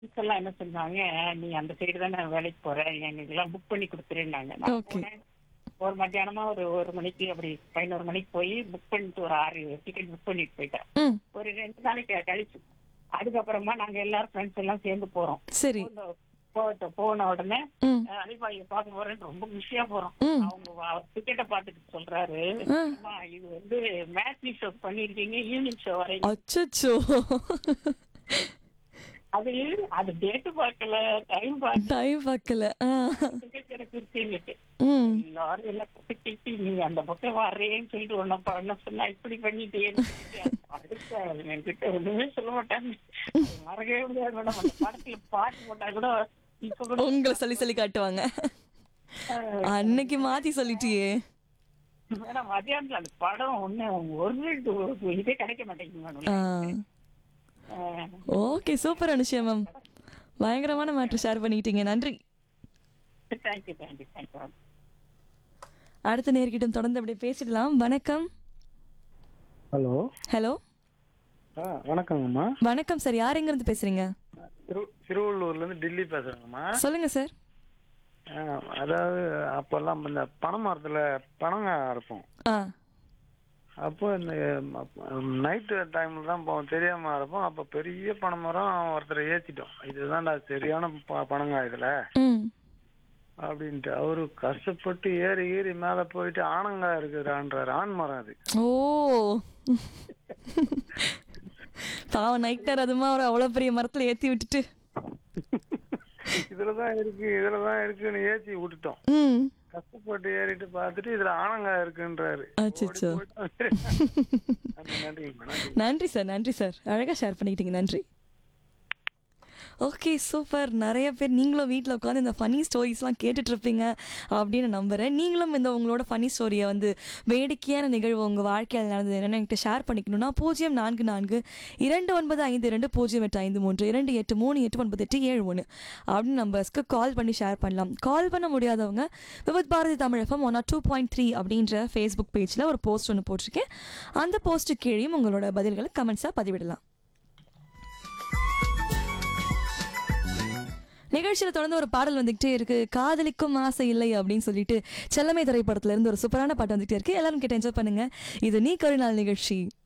Friends எல்லாம் என்ன சொன்னாங்க நீ அந்த சைடு தானே வேலைக்கு போற எங்களுக்கு எல்லாம் புக் பண்ணி கொடுத்துருன்னாங்க நான் Okay. போனேன். ஒரு மத்தியானமா ஒரு ஒரு மணிக்கு அப்படி பதினோரு மணிக்கு போய் புக் பண்ணிட்டு ஒரு ஆறு டிக்கெட் புக் பண்ணிட்டு போயிட்டேன் ம் ஒரு ரெண்டு நாளைக்கு கழிச்சு அதுக்கப்புறமா நாங்க எல்லாரும் ஃப்ரெண்ட்ஸ் எல்லாம் சேர்ந்து போறோம் சரி போன- போட்ட- போன உடனே ம் அலிபாயை பார்க்க போறேன்னு ரொம்ப குஷியா போறோம் ம். அவங்க டிக்கெட்டை பார்த்துட்டு சொல்றாரு ஆ. அம்மா, இது வந்து மேட்னி ஷோ பண்ணிருக்கீங்க ஈவினிங் ஷோ வரைக்கும் அச்சச்சோ அது அது டேட்டு பார்க்கல டைம் பார்க்கல டைம் பார்க்கல ஆ டிக்கெட் எனக்கு இருக்குன்னுட்டு ம் எல்லாரும் எல்லாம் திட்டி நீ அந்த பக்கம் வர்றேன்னு சொல்லிட்டு ஒன்ன பண்ண சொன்னா இப்படி பண்ணிட்டேன்னு அடுத்த என்கிட்ட ஒண்ணுமே சொல்ல மாட்டாங்க அது மறக்கவே முடியாது மேடம் அந்த படத்துல பாட்டு போட்டா கூட இப்ப கூட உங்களை சொல்லி சொல்லி காட்டுவாங்க அன்னைக்கு மாத்தி சொல்லிட்டியே மேடம் மதியானத்துல அந்த படம் ஒண்ணு ஒரு ஒரு இதே கிடைக்க மாட்டேங்குது ஆ madam okay super Anushiya ma'am பயங்கரமான மேட்ரு ஷேர் பண்ணிக்கிட்டீங்க நன்றி தேங்க்யூ தேங்க்யூ தேங்க்யூ அடுத்த நேர்கிட்டும் தொடர்ந்து அப்படியே பேசிடலாம் வணக்கம் ஹலோ ஹலோ ஆ வணக்கங்கம்மா வணக்கம் சார் யார் எங்க இருந்து பேசுறீங்க திரு திருவள்ளூர்லேருந்து டெல்லி பேசுகிறேங்கம்மா சொல்லுங்க சார் அதாவது அப்போல்லாம் இந்த பனை மரத்தில் பனங்காய் அறுப்போம் ஆ அப்போ இந்த நைட்டு டைமில் தான் போவோம் தெரியாமல் இருப்போம் அப்போ பெரிய பனை மரம் ஒருத்தரை ஏற்றிட்டோம் இதுதான்டா சரியான ப பனங்காய் இதில் ம் அப்படின்ட்டு அவரு கஷ்டப்பட்டு ஏறி ஏறி மேலே போயிட்டு ஆனங்காய் இருக்குறான்றாரு ஆண் மரம் அது ஓ பாவம் நைட் நேரம் அதுமா ஒரு அவ்வளோ பெரிய மரத்துல ஏத்தி விட்டுட்டு இதில் தான் இருக்கு இதில் தான் இருக்குன்னு ஏற்றி விட்டுட்டோம் ம் கஷ்டப்பட்டு ஏறிட்டு பார்த்துட்டு இதுல ஆனங்காய் இருக்குன்றாரு அச்சச்சோ. ஓடி போயிட்டு நன்றி, நன்றிங்க மேடம் நன்றி சார் நன்றி சார் அழகாக ஷேர் பண்ணிக்கிட்டீங்க நன்றி ஓகே சூப்பர் நிறைய பேர் நீங்களும் வீட்டில் உட்காந்து இந்த ஃபனி ஸ்டோரிஸ்லாம் கேட்டுட்டு இருப்பீங்க அப்படின்னு நம்புகிறேன் நீங்களும் இந்த உங்களோட ஃபனி ஸ்டோரியை வந்து வேடிக்கையான நிகழ்வு உங்கள் வாழ்க்கையில் நடந்தது என்னென்னு என்கிட்ட ஷேர் பண்ணிக்கணும்னா பூஜ்ஜியம் நான்கு நான்கு இரண்டு ஒன்பது ஐந்து இரண்டு பூஜ்ஜியம் எட்டு ஐந்து மூன்று இரண்டு எட்டு மூணு எட்டு ஒன்பது எட்டு ஏழு ஒன்று அப்படின்னு நம்பர்ஸ்க்கு கால் பண்ணி ஷேர் பண்ணலாம் கால் பண்ண முடியாதவங்க Vividh Bharathi Tamil FM one two point three அப்படின்ற ஃபேஸ்புக் பேஜில் ஒரு போஸ்ட் ஒன்று போட்டிருக்கேன் அந்த போஸ்ட்டு கீழேயும் உங்களோட பதில்களை கமெண்ட்ஸாக பதிவிடலாம் நிகழ்ச்சியில் தொடர்ந்து ஒரு பாடல் வந்துகிட்டே இருக்கு காதலிக்கும் ஆசை இல்லை அப்படின்னு சொல்லிட்டு செல்லமை திரைப்படத்துல இருந்து ஒரு சூப்பரான பாட்டு வந்துகிட்டே இருக்கு எல்லாரும் கிட்ட என்ஜாய் பண்ணுங்க இது நீ கருநாள் நிகழ்ச்சி